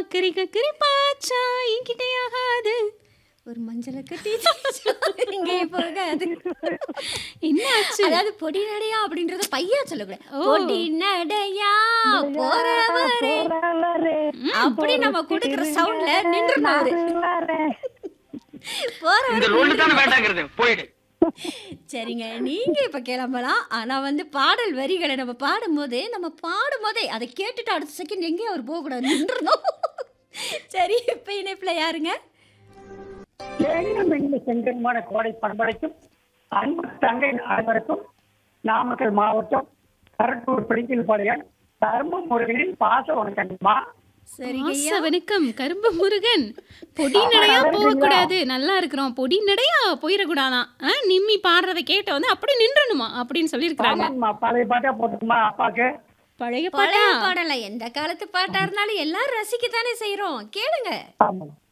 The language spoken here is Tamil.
கக்கரி கக்கரி பாச்சா என்கிட்ட ஆகாது ஒரு மஞ்சளை கட்டி இங்கே போகாது என்ன ஆச்சு அதாவது பொடி நடையா அப்படின்றத பையா சொல்லக்கூடாது ஓ. பொடி நடையா போறவரே அப்படி நம்ம கொடுக்குற சவுண்ட்ல நின்றுணும் அவரு போறவரு இந்த ரோல் தானே வேண்டாங்கிறது போயிடு சரிங்க நீங்க இப்ப கிளம்பலாம் ஆனா வந்து பாடல் வரிகளை நம்ம பாடும்போது நம்ம பாடும்போதே அதை கேட்டுட்டு அடுத்த செகண்ட் எங்கேயும் அவர் போக கூடாது நின்றுணும் சரி இப்ப இணைப்புல யாருங்க தேனிலும் இனிய செங்கன்மான கோடை பண்படைக்கும் அன்பு தங்கை அனைவருக்கும் நாமக்கல் மாவட்டம் கரட்டூர் பிடிக்கல் பாளையம் தர்ம முருகனின் பாச வணக்கம்மா சரிங்க ஐயா. ஆசை வணக்கம் கரும்பு முருகன் பொடி நடையா போகக்கூடாது நல்லா இருக்கிறோம் பொடி நடையா போயிடக்கூடாதான் ஆ, நிம்மி பாடுறதை கேட்ட வந்து அப்படி நின்றணுமா அப்படின்னு சொல்லியிருக்கிறாங்க ஆமாம்மா பழைய பாட்டா போட்டுக்குமா அப்பாக்கு பழைய பாட்டா பழைய பாடல எந்த காலத்து பாட்டா இருந்தாலும் எல்லாரும் ரசிக்கத்தானே செய்றோம் கேளுங்க ஆமாம்